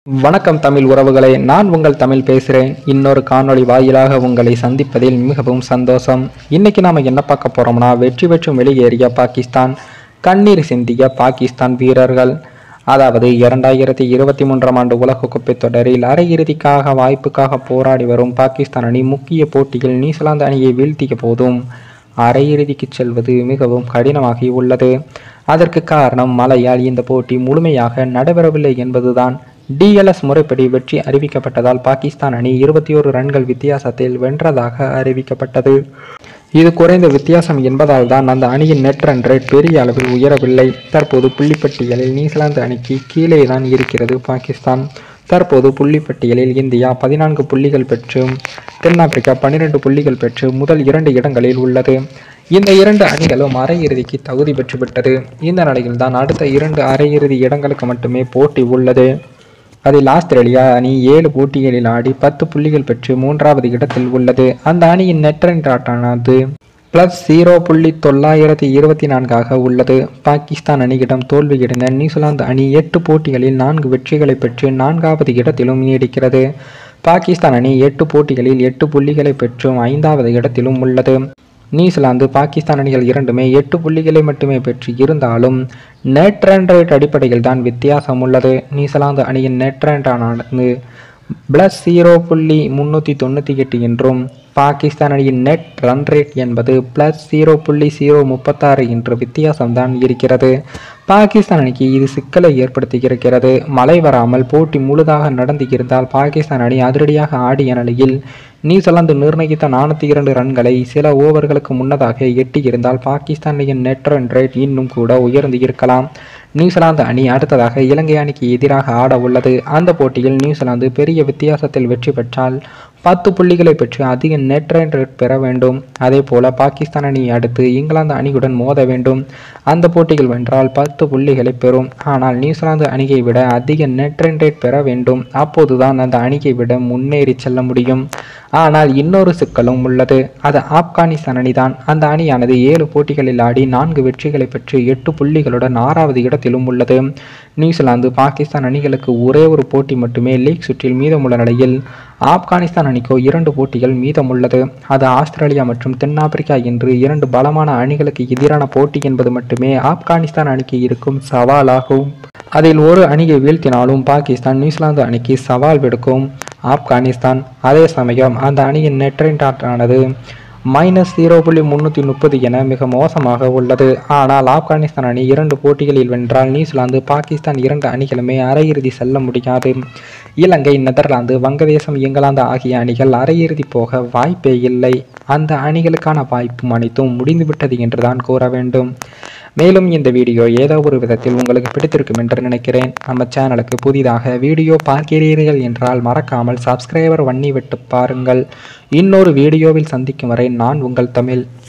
வணக்கம் தமிழ் உறவுகளே நான் உங்கள் தமிழ் பேசுகிறேன் இன்னொரு காணொளி வாயிலாக உங்களை சந்திப்பதில் மிகவும் சந்தோஷம் இன்னைக்கு நாம என்ன பார்க்க போறோம்னா வெற்றி பெற்று வெளியேறிய பாகிஸ்தான் கண்ணீர் சிந்திய பாகிஸ்தான் வீரர்கள் அதாவது இரண்டாயிரத்தி இருபத்தி மூன்றாம் ஆண்டு உலகக்கோப்பை தொடரில் அரையிறுதிக்காக வாய்ப்புக்காக போராடி வரும் பாகிஸ்தான் அணி முக்கிய போட்டியில் நியூசிலாந்து அணியை வீழ்த்திய போதும் அரையிறுதிக்கு செல்வது மிகவும் கடினமாகி உள்ளது அதற்கு காரணம் மழையால் இந்த போட்டி முழுமையாக நடைபெறவில்லை என்பதுதான் டிஎல்எஸ் முறைப்படி வெற்றி அறிவிக்கப்பட்டதால் பாகிஸ்தான் அணி இருபத்தி ஒரு ரன்கள் வித்தியாசத்தில் வென்றதாக அறிவிக்கப்பட்டது இது குறைந்த வித்தியாசம் என்பதால் தான் அந்த அணியின் நெட் ரன் ரேட் பெரிய அளவில் உயரவில்லை தற்போது புள்ளிப்பட்டியலில் நியூசிலாந்து அணிக்கு கீழே தான் இருக்கிறது பாகிஸ்தான் தற்போது புள்ளிப்பட்டியலில் இந்தியா பதினான்கு புள்ளிகள் பெற்றும் தென்னாப்பிரிக்கா பன்னிரண்டு புள்ளிகள் பெற்று முதல் இரண்டு இடங்களில் உள்ளது இந்த இரண்டு அணிகளும் அரையிறுதிக்கு தகுதி பெற்றுவிட்டது இந்த நிலையில் தான் அடுத்த இரண்டு அரையிறுதி இடங்களுக்கு மட்டுமே போட்டி உள்ளது அதில் ஆஸ்திரேலியா அணி ஏழு போட்டிகளில் ஆடி பத்து புள்ளிகள் பெற்று மூன்றாவது இடத்தில் உள்ளது அந்த அணியின் நெட் ரன் ராட்டானது பிளஸ் ஜீரோ புள்ளி தொள்ளாயிரத்தி இருபத்தி நான்காக உள்ளது பாகிஸ்தான் அணியிடம் தோல்வியடைந்த நியூசிலாந்து அணி எட்டு போட்டிகளில் நான்கு வெற்றிகளை பெற்று நான்காவது இடத்திலும் நீடிக்கிறது பாகிஸ்தான் அணி எட்டு போட்டிகளில் எட்டு புள்ளிகளை பெற்றும் ஐந்தாவது இடத்திலும் உள்ளது நியூசிலாந்து பாகிஸ்தான் அணிகள் இரண்டுமே எட்டு புள்ளிகளை மட்டுமே பெற்று இருந்தாலும் நெட் ரன் ரேட் அடிப்படையில் தான் வித்தியாசம் உள்ளது நியூசிலாந்து அணியின் நெட் ரன் ஆனது பிளஸ் ஜீரோ புள்ளி முன்னூற்றி தொண்ணூற்றி எட்டு என்றும் பாகிஸ்தான் அணியின் நெட் ரன் ரேட் என்பது பிளஸ் ஜீரோ புள்ளி ஜீரோ முப்பத்தாறு என்ற வித்தியாசம்தான் இருக்கிறது பாகிஸ்தான் அணிக்கு இது சிக்கலை ஏற்படுத்தி இருக்கிறது மழை வராமல் போட்டி முழுதாக நடந்து இருந்தால் பாகிஸ்தான் அணி அதிரடியாக ஆடிய நிலையில் நியூசிலாந்து நிர்ணயித்த நானூற்றி இரண்டு ரன்களை சில ஓவர்களுக்கு முன்னதாக எட்டியிருந்தால் பாகிஸ்தான் அணியின் நெட் ரன் ரேட் இன்னும் கூட உயர்ந்து இருக்கலாம் நியூசிலாந்து அணி அடுத்ததாக இலங்கை அணிக்கு எதிராக ஆட உள்ளது அந்த போட்டியில் நியூசிலாந்து பெரிய வித்தியாசத்தில் வெற்றி பெற்றால் பத்து புள்ளிகளை பெற்று அதிக நெட் ரன் ரேட் பெற வேண்டும் அதே போல பாகிஸ்தான் அணி அடுத்து இங்கிலாந்து அணியுடன் மோத வேண்டும் அந்த போட்டிகள் வென்றால் பத்து புள்ளிகளை பெறும் ஆனால் நியூசிலாந்து அணியை விட அதிக நெட் ரன் ரேட் பெற வேண்டும் அப்போதுதான் அந்த அணியை விட முன்னேறி செல்ல முடியும் ஆனால் இன்னொரு சிக்கலும் உள்ளது அது ஆப்கானிஸ்தான் அணிதான் அந்த அணியானது ஏழு போட்டிகளில் ஆடி நான்கு வெற்றிகளை பெற்று எட்டு புள்ளிகளுடன் ஆறாவது இடத்திலும் உள்ளது நியூசிலாந்து பாகிஸ்தான் அணிகளுக்கு ஒரே ஒரு போட்டி மட்டுமே லீக் சுற்றில் மீதமுள்ள நிலையில் ஆப்கானிஸ்தான் அணிக்கோ இரண்டு போட்டிகள் மீதமுள்ளது அது ஆஸ்திரேலியா மற்றும் தென்னாப்பிரிக்கா என்று இரண்டு பலமான அணிகளுக்கு எதிரான போட்டி என்பது மட்டுமே ஆப்கானிஸ்தான் அணிக்கு இருக்கும் சவாலாகும் அதில் ஒரு அணியை வீழ்த்தினாலும் பாகிஸ்தான் நியூசிலாந்து அணிக்கு சவால் விடுக்கும் ஆப்கானிஸ்தான் அதே சமயம் அந்த அணியின் நெட் ரன் ஆனது மைனஸ் ஜீரோ புள்ளி முந்நூற்றி முப்பது என மிக மோசமாக உள்ளது ஆனால் ஆப்கானிஸ்தான் அணி இரண்டு போட்டிகளில் வென்றால் நியூசிலாந்து பாகிஸ்தான் இரண்டு அணிகளுமே அரையிறுதி செல்ல முடியாது இலங்கை நெதர்லாந்து வங்கதேசம் இங்கிலாந்து ஆகிய அணிகள் அரையிறுதி போக வாய்ப்பே இல்லை அந்த அணிகளுக்கான வாய்ப்பும் அனைத்தும் முடிந்துவிட்டது என்றுதான் கூற வேண்டும் மேலும் இந்த வீடியோ ஏதோ ஒரு விதத்தில் உங்களுக்கு பிடித்திருக்கும் என்று நினைக்கிறேன் நம்ம சேனலுக்கு புதிதாக வீடியோ பார்க்கிறீர்கள் என்றால் மறக்காமல் சப்ஸ்கிரைபர் வண்ணி விட்டு பாருங்கள் இன்னொரு வீடியோவில் சந்திக்கும் வரை நான் உங்கள் தமிழ்